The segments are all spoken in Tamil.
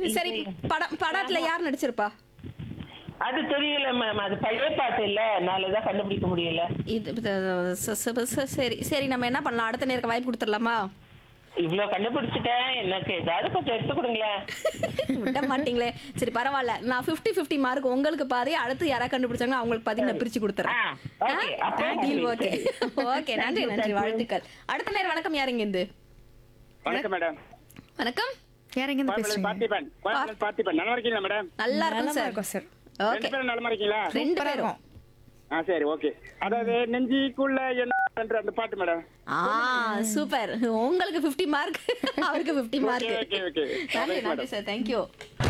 சரி படம் படத்துல யார் நடிச்சிருப்பா அது தெரியல மேம் அது பழைய பாட்டு இல்ல நாலதான் கண்டுபிடிக்க முடியல இது இது, ச- ச- ச- சரி சரி நம்ம என்ன பண்ணலாம் அடுத்த நேருக்கு வாய்ப்பு கொடுத்துடலாமா இவ்வளவு கண்டுபிடிச்சிட்டேன் எனக்கு ஏதாவது கொஞ்சம் எடுத்து கொடுங்களேன் விட மாட்டீங்களே சரி பரவாயில்ல நான் 50 50 மார்க் உங்களுக்கு பாதி அடுத்து யாரா கண்டுபிடிச்சாங்க அவங்களுக்கு பாதி நான் பிரிச்சு கொடுத்துறேன் ஆ, okay. அப்ப டீல் happy. ஓகே ஓகே நன்றி நன்றி வாழ்த்துக்கள் அடுத்த நேரம் வணக்கம் யாருங்க இருந்து வணக்கம் மேடம் வணக்கம் யார் எங்க கோயம்புத்தூர் பேசுறீங்க பார்த்திபன் கோயம்புத்தூர் பார்த்திபன் நல்லா இருக்கீங்களா மேடம் நல்லா இருக்கும் நலமா சார் இருக்கோம் சார் ஓகே ரெண்டு பேரும் நலமா இருக்கீங்களா ரெண்டு சூப்பரா பேரும் இருக்கும் ஆ சரி ஓகே அதாவது நெஞ்சிக்குள்ள என்ன என்ற அந்த பாட்டு மேடம் ஆ சூப்பர் உங்களுக்கு 50 மார்க் அவருக்கு 50 மார்க் ஓகே ஓகே நன்றி நன்றி சார் தேங்க்யூ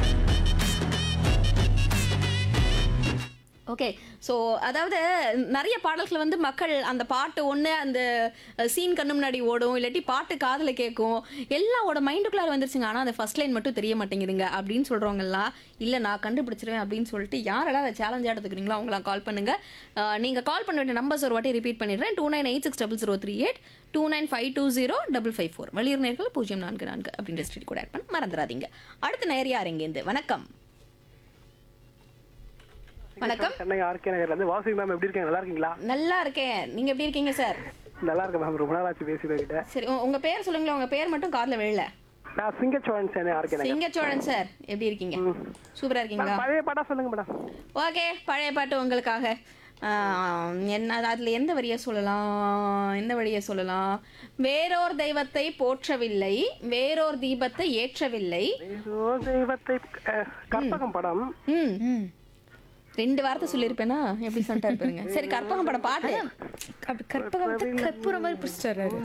ஓகே ஸோ அதாவது நிறைய பாடல்கள் வந்து மக்கள் அந்த பாட்டு ஒன்று அந்த சீன் கண்ணு முன்னாடி ஓடும் இல்லாட்டி பாட்டு காதில் கேட்கும் எல்லாவோட மைண்டுக்குள்ளார வந்துருச்சுங்க ஆனால் அந்த ஃபர்ஸ்ட் லைன் மட்டும் தெரிய மாட்டேங்குதுங்க அப்படின்னு சொல்கிறவங்கலாம் இல்லை நான் கண்டுபிடிச்சிருவேன் அப்படின்னு சொல்லிட்டு யாரெல்லாம் அதை சேலஞ்சாக எடுத்துக்கிறீங்களோ அவங்களாம் கால் பண்ணுங்க நீங்கள் கால் பண்ண வேண்டிய நம்பர்ஸ் ஒரு வாட்டி ரிப்பீட் பண்ணிடுறேன் two nine eight six double zero three eight two nine five two zero double five four வெளியூர் நேர்கள் பூஜ்ஜியம் நான்கு நான்கு அப்படின்ற ஸ்ட்ரீட் கூட ஆட் பண்ண மறந்துடாதீங்க அடுத்த நேர் யார் இங்கேருந்து வணக்கம் வணக்கம் சென்னை ஆர்கே நகர்ல இருந்து வாசுகி மேம் எப்படி இருக்கீங்க நல்லா இருக்கீங்களா நல்லா இருக்கேன் நீங்க எப்படி இருக்கீங்க சார் நல்லா இருக்கேன் மேம் ரொம்ப நாள் ஆச்சு பேசி கிட்ட சரி உ- உங்க பேர் சொல்லுங்களேன் உங்க பேர் மட்டும் காதுல விழல நான் சிங்கச்சோழன் சென்னை ஆர்கே நகர் சிங்கச்சோழன் சார் எப்படி இருக்கீங்க சூப்பரா இருக்கீங்களா மேம், பழைய பாட்டா சொல்லுங்க மேடம் ஓகே பழைய பாட்டு உங்களுக்காக ஆஹ், என்ன அதுல எந்த வரியை சொல்லலாம் எந்த வழியை சொல்லலாம் வேறோர் தெய்வத்தை போற்றவில்லை வேறோர் தீபத்தை ஏற்றவில்லை ஏதோ தெய்வத்தை அஹ், கற்பகம் படம் ம் ம் ரெண்டு வார்த்தை சொல்லியிருப்பேனா எப்படி சொல்லிட்டா இருப்பாருங்க சரி கற்பகம் படம் பாட்டு அப்படி கற்பகம் கற்பூரம் மாதிரி பிடிச்சிட்டு வர்றாரு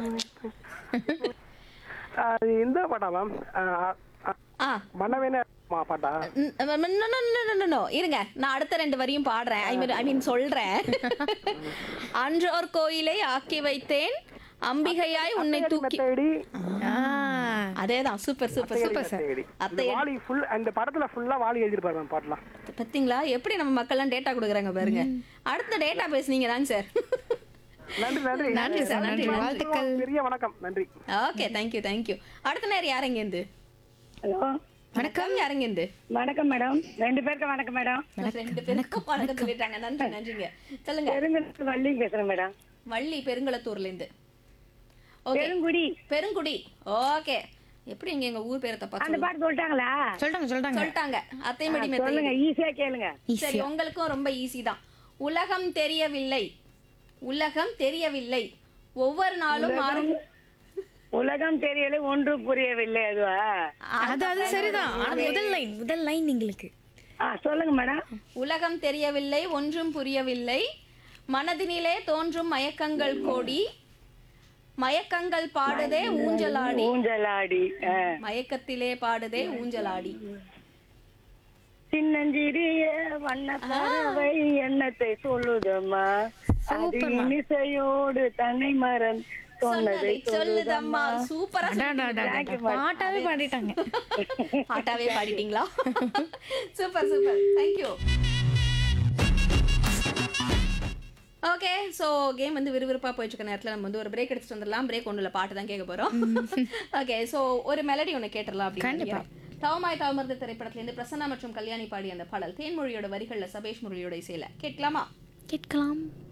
அது இந்த பாட்டா மேம் ஆ மன்னவேன பாட்டா ந- ந- ந- ந- ந- ந- ந- நோ. இருங்க நான் அடுத்த ரெண்டு வரியும் பாடுறேன் ஐ மீன் ஐ மீன் சொல்றேன் அன்றோர் கோயிலை ஆக்கி வைத்தேன் அம்பிகையாய் உன்னை தூக்கி மெத்தடி அதேதான் சூப்பர் சூப்பர் சூப்பர் சார் அத்தை வாலி ஃபுல் அந்த படத்துல ஃபுல்லா வாலி எழுதிருப்பாரு மேம் பாட்டுலாம் பத்தீங்களா எப்படி நம்ம மக்கள்லாம் டேட்டா கொடுக்குறாங்க பாருங்க அடுத்த டேட்டா பேசுனீங்க தாங்க சார் நன்றி நன்றி நன்றி சார் நன்றி நன்றி வாழ்த்துக்கள் பெரிய வணக்கம் நன்றி ஓகே தேங்க்யூ தேங்க்யூ அடுத்த நேரம் யாருங்க இருந்து ஹலோ வணக்கம் யாருங்க இருந்து வணக்கம் மேடம் ரெண்டு பேருக்கும் வணக்கம் மேடம் ரெண்டு பேருக்கும் வணக்கம் சொல்லிட்டாங்க நன்றி நன்றிங்க சொல்லுங்க பெருங்குளத்து வள்ளி பேசுறேன் மேடம் வள்ளி பெருங்குளத்தூர்ல இருந்து ஓகே பெருங்குடி பெருங்குடி ஓகே எப்படி இங்க எங்க ஊர் பேரை தப்பா அந்த சொல்லுங்க? பாட்டு சொல்லிட்டாங்களா சொல்லிட்டாங்க சொல்லிட்டாங்க சொல்லிட்டாங்க அத்தைமடி ஆ, மெத்தை சொல்லுங்க ஈஸியா கேளுங்க சரி உங்களுக்கும் ரொம்ப ஈஸி தான் உலகம் தெரியவில்லை உலகம் தெரியவில்லை ஒவ்வொரு நாளும் மாறும் உலகம் தெரியல ஒன்று புரியவில்லை அதுவா அது அது சரிதான் ஆனா முதல் லைன் முதல் லைன் எங்களுக்கு ஆ சொல்லுங்க மேடம் உலகம் தெரியவில்லை ஒன்றும் புரியவில்லை மனதினிலே தோன்றும் மயக்கங்கள் கோடி மயக்கங்கள் பாடுதே ஊஞ்சலாடி ஊஞ்சலாடி ஆ. மயக்கத்திலே பாடுதே ஊஞ்சலாடி சின்னஞ்சிறிய வண்ண பறவை எண்ணத்தை சொல்லுதம்மா அது இனிசையோடு தன்னை மரம் சொன்னதை சொன்னதை சொல்லுதம்மா சூப்பரா அடாடாடா. பாட்டாவே பாடிட்டாங்க பாட்டாவே பாடிட்டீங்களா super super thank you okay so game வந்து விறுவிறுப்பாக போயிட்டு இருக்க நேரத்தில் நம்ம வந்து ஒரு பிரேக் எடுத்துட்டு வந்துடலாம் பிரேக் ஒன்றும் இல்லை பாட்டு தான் கேட்க போகிறோம் ஓகே ஸோ ஒரு மெலடி ஒன்று கேட்டுடலாம் அப்படின்னு தவமாய் தவமர்ந்த திரைப்படத்துலேருந்து பிரசன்னா மற்றும் கல்யாணி பாடிய அந்த பாடல் தேன்மொழியோட வரிகளில் சபேஷ் முரளியோட இசையில கேட்கலாமா கேட்கலாம்